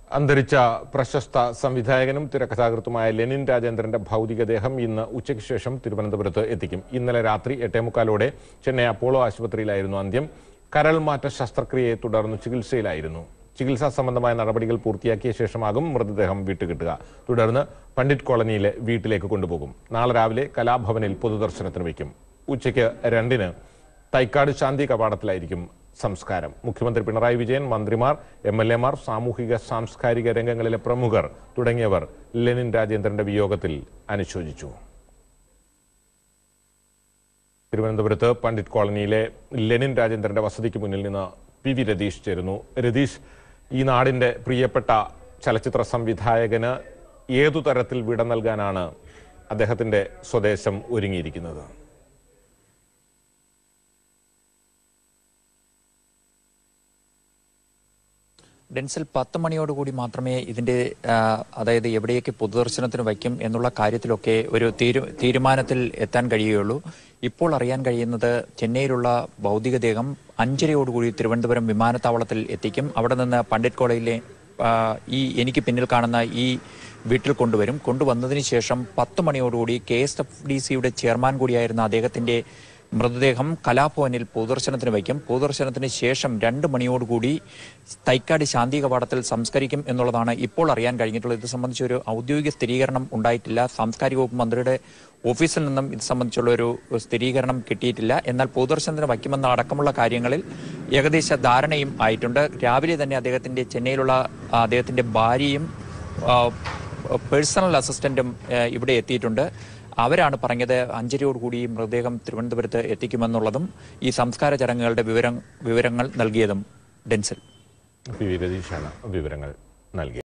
അന്തരിച്ച പ്രശസ്ത സംവിധായകനും തിരക്കഥാകൃത്തുമായ ലെനിൻ രാജേന്ദ്രന്റെ ഭൗതികദേഹം ഇന്ന് ഉച്ചയ്ക്ക് ശേഷം തിരുവനന്തപുരത്ത് എത്തിക്കും ഇന്നലെ രാത്രി എട്ടേമുക്കാലോടെ ചെന്നൈ അപ്പോളോ ആശുപത്രിയിലായിരുന്നു അന്ത്യം കരൾ മാറ്റ ശസ്ത്രക്രിയയെ തുടർന്ന് ചികിത്സയിലായിരുന്നു ചികിത്സാ സംബന്ധമായ നടപടികൾ പൂർത്തിയാക്കിയ ശേഷമാകും മൃതദേഹം വിട്ടുകിട്ടുക തുടർന്ന് പണ്ഡിറ്റ് കോളനിയിലെ വീട്ടിലേക്ക് കൊണ്ടുപോകും നാളെ രാവിലെ കലാഭവനിൽ പൊതുദർശനത്തിന് വയ്ക്കും ഉച്ചയ്ക്ക് രണ്ടിന് തൈക്കാട് ശാന്തി കവാടത്തിലായിരിക്കും സംസ്കാരം മുഖ്യമന്ത്രി പിണറായി വിജയൻ മന്ത്രിമാർ എം എൽ എമാർ സാമൂഹിക സാംസ്കാരിക രംഗങ്ങളിലെ പ്രമുഖർ തുടങ്ങിയവർ ലെനിൻ രാജേന്ദ്രന്റെ വിയോഗത്തിൽ അനുശോചിച്ചു തിരുവനന്തപുരത്ത് പണ്ഡിറ്റ് കോളനിയിലെ ലെനിൻ രാജേന്ദ്രന്റെ വസതിക്ക് മുന്നിൽ നിന്ന് പി വി രതീഷ് ചേരുന്നു രതീഷ് ഈ നാടിന്റെ പ്രിയപ്പെട്ട ചലച്ചിത്ര സംവിധായകന് ഏതു തരത്തിൽ വിട നൽകാനാണ് അദ്ദേഹത്തിന്റെ സ്വദേശം ഒരുങ്ങിയിരിക്കുന്നത് ഡെൻസിൽ പത്ത് മണിയോടുകൂടി മാത്രമേ ഇതിന്റെ ആ, അതായത് എവിടെയൊക്കെ പൊതുദർശനത്തിന് വയ്ക്കും എന്നുള്ള കാര്യത്തിലൊക്കെ ഒരു തീരു തീരുമാനത്തിൽ എത്താൻ കഴിയുകയുള്ളൂ ഇപ്പോൾ അറിയാൻ കഴിയുന്നത് ചെന്നൈയിലുള്ള ഭൗതികദേഹം അഞ്ചരയോടുകൂടി തിരുവനന്തപുരം വിമാനത്താവളത്തിൽ എത്തിക്കും അവിടെ നിന്ന് പണ്ഡിറ്റ് കോളേജിലെ ആ, ഈ എനിക്ക് പിന്നിൽ കാണുന്ന ഈ വീട്ടിൽ കൊണ്ടുവരും കൊണ്ടുവന്നതിന് ശേഷം പത്ത് മണിയോടുകൂടി കെ എസ് എഫ് ഡി സിയുടെ ചെയർമാൻ കൂടിയായിരുന്ന അദ്ദേഹത്തിന്റെ മൃതദേഹം കലാഭവനിൽ പൊതുദർശനത്തിന് വയ്ക്കും പൊതുദർശനത്തിന് ശേഷം രണ്ട് മണിയോടുകൂടി തൈക്കാട് ശാന്തി കവാടത്തിൽ സംസ്കരിക്കും എന്നുള്ളതാണ് ഇപ്പോൾ അറിയാൻ കഴിഞ്ഞിട്ടുള്ളത് ഇത് സംബന്ധിച്ച് ഒരു ഔദ്യോഗിക സ്ഥിരീകരണം ഉണ്ടായിട്ടില്ല സാംസ്കാരിക വകുപ്പ് മന്ത്രിയുടെ ഓഫീസിൽ നിന്നും ഇത് സംബന്ധിച്ചുള്ള ഒരു സ്ഥിരീകരണം കിട്ടിയിട്ടില്ല എന്നാൽ പൊതുദർശനത്തിന് വയ്ക്കുമെന്ന അടക്കമുള്ള കാര്യങ്ങളിൽ ഏകദേശ ധാരണയും ആയിട്ടുണ്ട് രാവിലെ തന്നെ അദ്ദേഹത്തിന്റെ ചെന്നൈയിലുള്ള ആ, അദ്ദേഹത്തിന്റെ ഭാര്യയും ആ, പേഴ്സണൽ അസിസ്റ്റന്റും ആ, ഇവിടെ എത്തിയിട്ടുണ്ട് അവരാണ് പറഞ്ഞത് അഞ്ചരയോടുകൂടി ഈ മൃതദേഹം തിരുവനന്തപുരത്ത് എത്തിക്കുമെന്നുള്ളതും ഈ സംസ്കാര ചടങ്ങുകളുടെ വിവരം വിവരങ്ങൾ നൽകിയതും ഡെൻസിൽ പി വി രതീഷാണ് വിവരങ്ങൾ നൽകിയത്